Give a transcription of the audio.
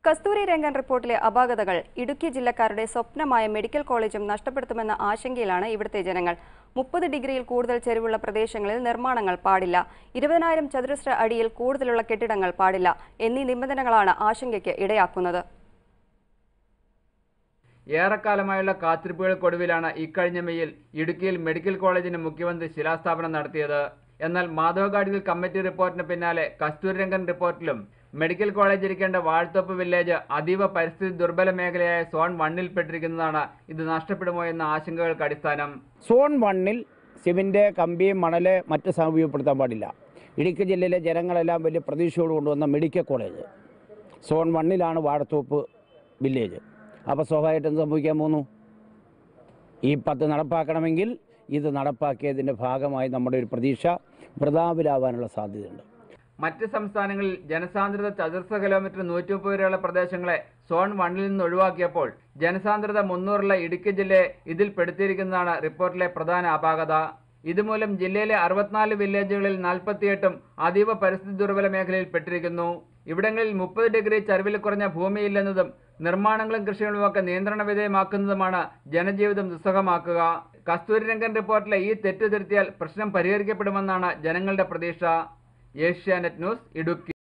കസ്തൂരി രംഗൻ റിപ്പോർട്ടിലെ അപാകതകൾ ഇടുക്കി ജില്ലക്കാരുടെ സ്വപ്നമായ മെഡിക്കൽ കോളേജും നഷ്ടപ്പെടുത്തുമെന്ന ആശങ്കയിലാണ് ഇവിടുത്തെ ജനങ്ങൾ മുപ്പത് ഡിഗ്രിയിൽ കൂടുതൽ ചെരിവുള്ള പ്രദേശങ്ങളിൽ നിർമ്മാണങ്ങൾ പാടില്ല ഇരുപതിനായിരം ചതുരശ്ര അടിയിൽ കൂടുതലുള്ള കെട്ടിടങ്ങൾ പാടില്ല എന്നീ നിബന്ധനകളാണ് ആശങ്കയ്ക്ക് ഇടയാക്കുന്നത് ഏറെക്കാലമായുള്ള കാത്തിരിപ്പുകൾക്കൊടുവിലാണ് ഇക്കഴിഞ്ഞ മെയ്യിൽ ഇടുക്കിയിൽ മെഡിക്കൽ കോളേജിന് മുഖ്യമന്ത്രി ശിലാസ്ഥാപനം നടത്തിയത് എന്നാൽ മാധവഗാഡിൽ കമ്മിറ്റി റിപ്പോർട്ടിന് പിന്നാലെ കസ്തൂരിരംഗൻ റിപ്പോർട്ടിലും മെഡിക്കൽ കോളേജ് ഇരിക്കേണ്ട വാഴ്ത്തോപ്പ് വില്ലേജ് അതീവ പരിസ്ഥിതി ദുർബല മേഖലയായ സോൺ വണ്ണിൽപ്പെട്ടിരിക്കുന്നതാണ് ഇത് നഷ്ടപ്പെടുമോ എന്ന ആശങ്കകൾക്ക് അടിസ്ഥാനം സോൺ വണ്ണിൽ സിമെൻറ്റ് കമ്പി മണൽ മറ്റ് സാധനം ഉപയോഗപ്പെടുത്താൻ പാടില്ല ഇടുക്കി ജില്ലയിലെ ജനങ്ങളെല്ലാം വലിയ പ്രതീക്ഷയോട് കൊണ്ടുവന്ന മെഡിക്കൽ കോളേജ് സോൺ വണ്ണിലാണ് വാഴത്തോപ്പ് വില്ലേജ് അപ്പോൾ സ്വാഭാവികമായിട്ട് എന്ത് സംഭവിക്കാൻ പോകുന്നു ഈ പത്ത് നടപ്പാക്കണമെങ്കിൽ ഇത് നടപ്പാക്കിയതിൻ്റെ ഭാഗമായി നമ്മുടെ ഒരു പ്രതീക്ഷ വൃതാവിലാവാനുള്ള സാധ്യതയുണ്ട് മറ്റ് സംസ്ഥാനങ്ങളിൽ ജനസാന്ദ്രത ചതുരശ്ര കിലോമീറ്റർ നൂറ്റി മുപ്പത് വരെയുള്ള പ്രദേശങ്ങളെ സോൺ വണ്ണിൽ നിന്ന് ഒഴിവാക്കിയപ്പോൾ ജനസാന്ദ്രത മുന്നൂറുള്ള ഇടുക്കി ജില്ലയെ ഇതിൽ പെടുത്തിയിരിക്കുന്നതാണ് റിപ്പോർട്ടിലെ പ്രധാന അപാകത ഇതുമൂലം ജില്ലയിലെ അറുപത്തിനാല് വില്ലേജുകളിൽ നാൽപ്പത്തിയെട്ടും അതീവ പരിസ്ഥിതി ദുർബല മേഖലയിൽ പെട്ടിരിക്കുന്നു ഇവിടങ്ങളിൽ മുപ്പത് ഡിഗ്രി ചരിവിൽ കുറഞ്ഞ ഭൂമിയില്ലെന്നതും നിർമ്മാണങ്ങളും കൃഷികളുമൊക്കെ നിയന്ത്രണ വിധേയമാക്കുന്നതുമാണ് ജനജീവിതം ദുസ്സഹമാക്കുക കസ്തൂരിരംഗൻ റിപ്പോർട്ടിലെ ഈ തെറ്റ് തിരുത്തിയാൽ പ്രശ്നം പരിഹരിക്കപ്പെടുമെന്നാണ് ജനങ്ങളുടെ പ്രതീക്ഷ ഏഷ്യാനെറ്റ് ന്യൂസ് ഇടുക്കി